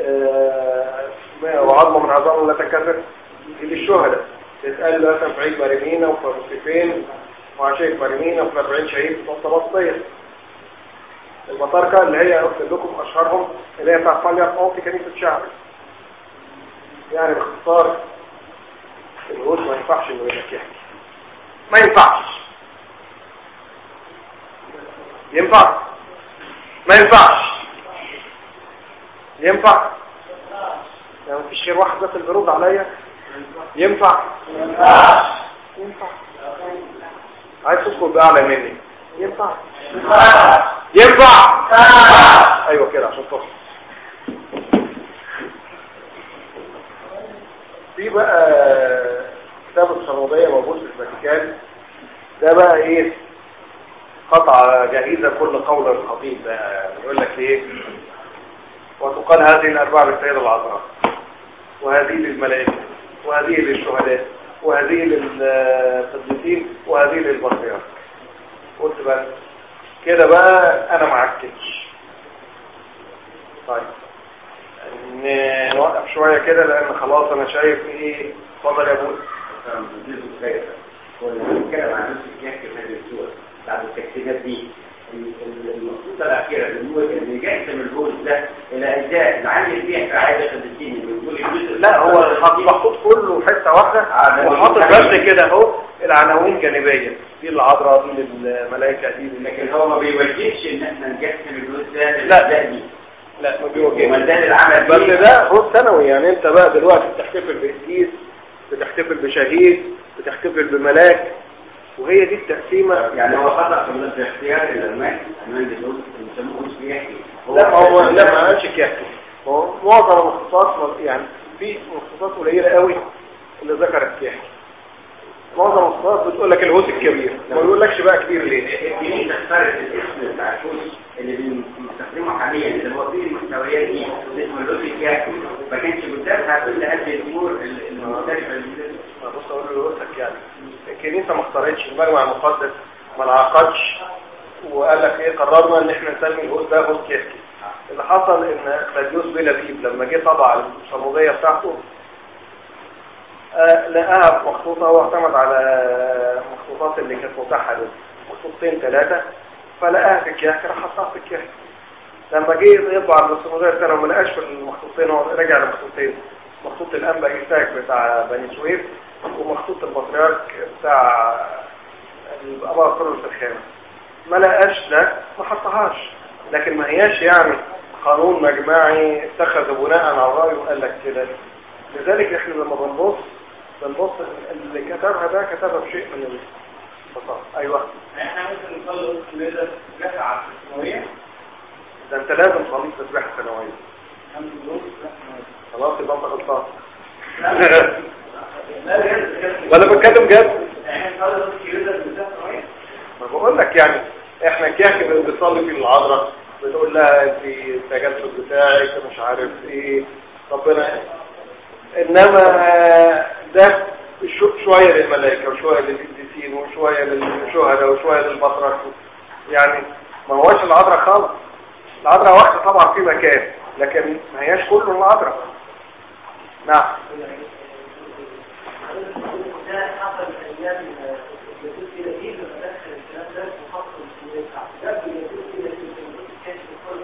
وعظمة من عظام لا تكفر دي للشهداء تتقال مثلا في عيد مريمينا وفي مصيفين وعشية مريمينا وفي 40 شهيد في الطبطية المطاركة اللي هي قلت لكم أشهرهم اللي هي بتاعت فاليا في كنيسة شعب يعني باختصار الهوس ما ينفعش انه يبقى يحكي ما ينفعش ينفع ما ينفعش ينفع يعني مفيش غير واحد بس اللي بيرد عليا ينفع ينفع عايز تذكر بأعلى مني ينفع ينفع ايوه كده عشان تصل في بقى كتاب الصمودية موجود في الفاتيكان ده بقى ايه قطعة جاهزة كل قول الخطيب ده يقول لك ايه وتقال هذه الأربعة بالسيدة العذراء وهذه للملائكة وهذه للشهداء وهذه للقديسين وهذه للبطريرك قلت بس كده بقى انا معكتش طيب ن- نوقف شوية كده لان خلاص انا شايف ايه اتفضل يا ابوي هو اللي بيتكلم عن نفس الكهف في هذه الصور بعد التكتيكات دي ال- ال- المقصودة الأخيرة اللي هو اللي يقسم الجوز ده إلى أجزاء لعل فيها فعالية قدسين اللي بيقول الجزء لا هو محطوط كله في حته واحده آه، ده وحاطط ممكن. بس كده اهو العناوين جانبيه دي العذراء دي للملائكه دي لل- لكن هو ما بيوجهش إن إحنا نقسم الجوز ده لا. للأجزاء دي لا ما بيوجهش ومجال العمل بس فيه ده هو ثانوي يعني انت بقى دلوقتي بتحتفل بقديس بتحتفل بشهيد بتحتفل بملاك وهي دي التقسيمه يعني هو خطأ في في اختيار الأمان الأمان دول بيسموه جزء بيحكي لا ما هو لا ما قالش كافي هو معظم المخطوطات يعني في مخطوطات قليله قوي اللي ذكرت كافي معظم المخطوطات بتقول لك الهوس الكبير ما بيقولكش بقى كبير ليه الكنيسة اختارت الاسم بتاع الفوز اللي بنستخدمه حاليا اللي هو فيه المحتويات دي اللي اسمه اللوز الكافي ما كانش قدامها كل هذه الأمور المختلفة اللي ما بص اقول له يقولك يعني الكنيسه ما اختارتش المجمع المقدس ما انعقدش وقال لك ايه قررنا ان احنا نسمي الهوس ده هوس كافي اللي حصل ان خلاديوس بيلابيب لما جه طبع الصموديه بتاعته آه، لقاها مخطوطة واعتمد على مخطوطات اللي كانت متاحة له مخطوطتين ثلاثة فلقاها في الكياس راح حطها في الكياس لما جه يطبع الصمودية الثانية وما لقاش في المخطوطتين هو رجع لمخطوطين مخطوط الأنبا إيساك بتاع بني سويف ومخطوط البطريرك بتاع الأبا كرولوس الخامس ما لقاش ده ما حطهاش لكن ما هياش يعني قانون مجمعي اتخذ بناء على رأيه وقال لك كده لذلك احنا لما بنبص بنبص اللي كتبها ده كتبها بشيء من البساطة ايوه احنا ممكن نصلي كده جسعة الثانوية ده انت لازم تصلي تسبيحة سنوية الحمد لله خلاص يبقى انت غلطان لا لا بجد ولا بتكلم جد احنا نصلي كده بالذات ثانوية ما بقول لك يعني احنا كياك بنصلي في العذراء بنقول لها انت التجسد بتاعك مش عارف ايه ربنا انما ده شو- شوية للملائكة وشوية للقديسين وشوية للشهداء وشوية للبطرك يعني ما هوش العذراء خالص العذراء واحدة طبعا في مكان لكن ما هياش كله العذراء نعم ده حصل ايام يكون في لذيذ مدخل الكلام ده وخاصة ده بيكون في لذيذ كان في كل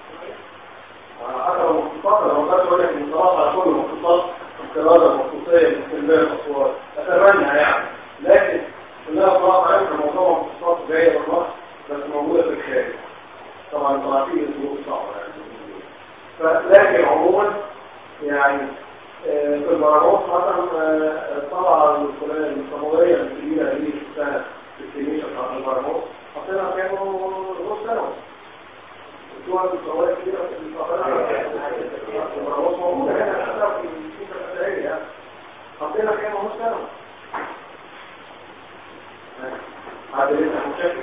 أقرأ مخطوطات أنا ما أقول لك إن صلاة على كل مخطوطات القراءة المخصوصية من كلمات الأصوات أتمنى يعني لكن كلها صلاة عارفة موضوع مخطوطات جاية بالنص بس موجودة في الخارج طبعا طبعا في ظروف صعبة يعني لكن عموما يعني آه، في المرامات مثلا آه، طبعا الصمودية الكبيرة دي شفتها في الكنيسة بتاعت المرامات حطينا كانوا نص سنة الدول الصغيرة كتيرة في المرامات موجودة هنا حتى في الكنيسة الأثرية يعني. حطينا كانوا نص سنة عدلتها مشاكل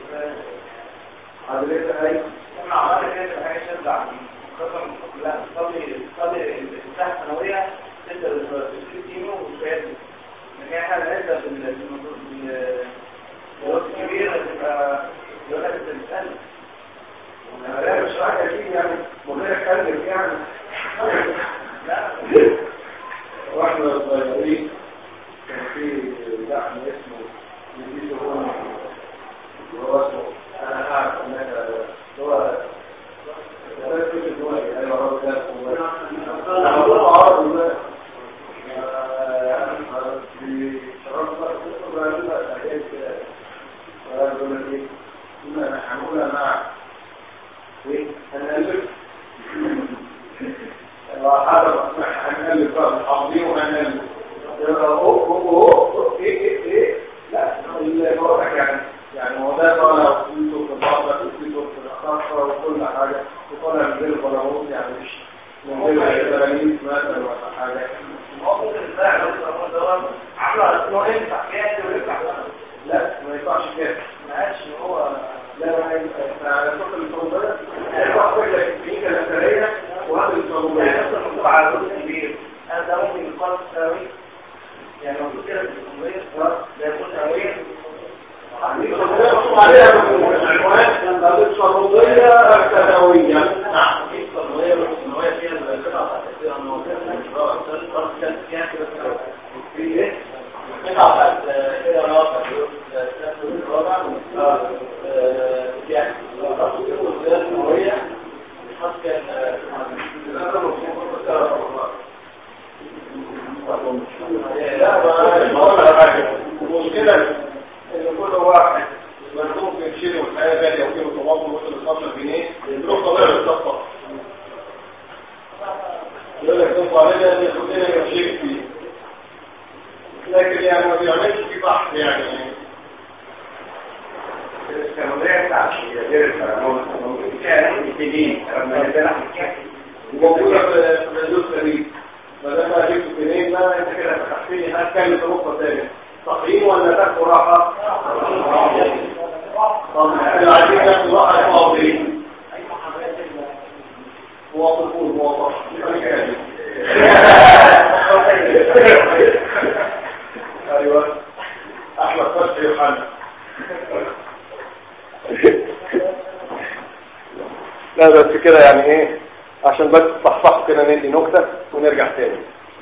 عدلتها أي احنا عملنا كده حاجة شد عن قسم لا تصلي تصلي المساحة الثانوية تبدأ بالكيمو وشوية لكن احنا نبدأ بالدراسة الكبيرة تبقى دراسة الإنسان أنا لا مش عارف أكيد يعني مغير أتكلم يعني لا واحنا صغيرين كان في لحن اسمه يزيد هو هو اسمه انا اعرف انك هو ده كل الدول ايوه هو ده هو هو عربي بقى في شرف بقى بقى بقى حكايه كده وقالوا لك ايه قلنا هنقولها مع ايه هنألف حضر هنألف بقى حافظين وهنألف ايه ايه ايه لا الواضح يعني يعني هو ده طالع وفيته في البعض وفيته في الخاصة وكل حاجة وطالع من غير بلاغوت يعني مش من غير بلاغيت مثلا ولا حاجة الموقف الفاعل والصراحة دوت عملوا على انه ينفع يأتي وينفع لا ما ينفعش كده ما قالش ان هو لا ما ينفع على صوت الفضلات يعني واحد لك الكلينيكا الأثرية وهذا يعني الفضلات نفس المكتوب على الجزء الكبير انا ده ممكن يقال ثانوي يعني المفروض كده في الجمهورية ده يكون ثانوية عليها العنوان الفضلية الثانوية نعم في الثانوية والثانوية فيها القطعة الأساسية أنه كان فيها كده في إيه؟ قطعة بتاعت كده رابع الرابع يعني الثانوية خاص كان لا ما هقول على حاجة المشكلة ان كل واحد مندوب يشيل والحياة غالية وكيلو طماطم وصل 12 جنيه يروح طبيعي للصفة يقول لك تنفع علينا ان يخدنا يمشيك فيه لكن يعني ما بيعملش في بحث يعني الثانوية بتاعت غير الفرامون ممكن فيها سنين لما نزل موجودة في مندوب سريع ما دام ما جبت جنيه ما انت كده فتحتني هتكلم في نقطة تانية تقييم ولا تاخد راحة؟ طب احنا عايزين ناخد راحة فاضيين موافقون موافق ايوه احمد فتحي يوحنا لا بس كده يعني ايه عشان بس تصحصحوا كده ندي نكتة ونرجع تاني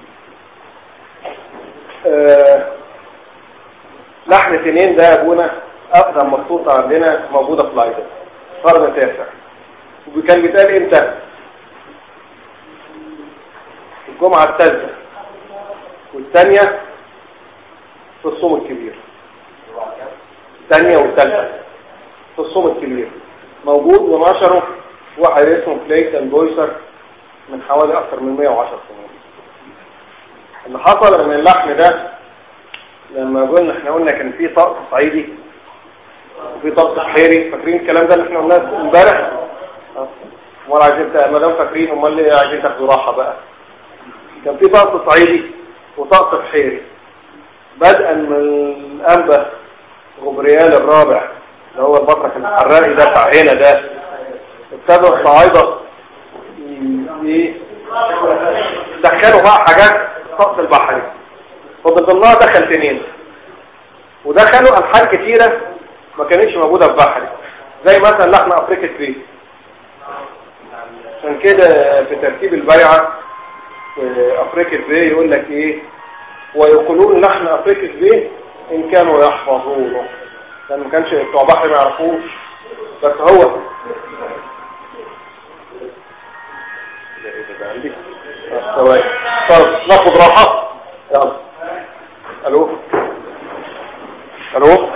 آه لحن سنين ده يا ابونا اقدم مخطوطة عندنا موجودة في لايدا قرن تاسع وكان بيتقال امتى الجمعة الثالثة والثانية في الصوم الكبير الثانية والثالثة في الصوم الكبير موجود ونشره واحد اسمه كليتن بويسر من حوالي اكثر من 110 سنين اللي حصل ان اللحن ده لما قلنا احنا قلنا كان في طقس صعيدي وفي طقس بحيري فاكرين الكلام ده اللي احنا قلناه امبارح اه. امال عايزين تا- ما دام فاكرين امال ليه عايزين تاخدوا راحه بقى كان في طقس صعيدي وطقس بحيري بدءا من الانبا غبريال الرابع اللي هو البطرك الحراري ده بتاع هنا ده ابتدوا الصعايدة ي- دخلوا بقى حاجات طقس البحري ومن ضمنها دخل تنين ودخلوا ألحان كتيرة ما كانتش موجودة في بحري زي مثلا لحن أفريقيا تري عشان كده في ترتيب البيعة في أفريقيا تري يقول لك إيه ويقولون لحن أفريقيا تري إن كانوا يحفظونه لأن ما كانش بتوع بحر ما يعرفوش بس هو عندي ثواني طب ناخد راحة يلا الو الو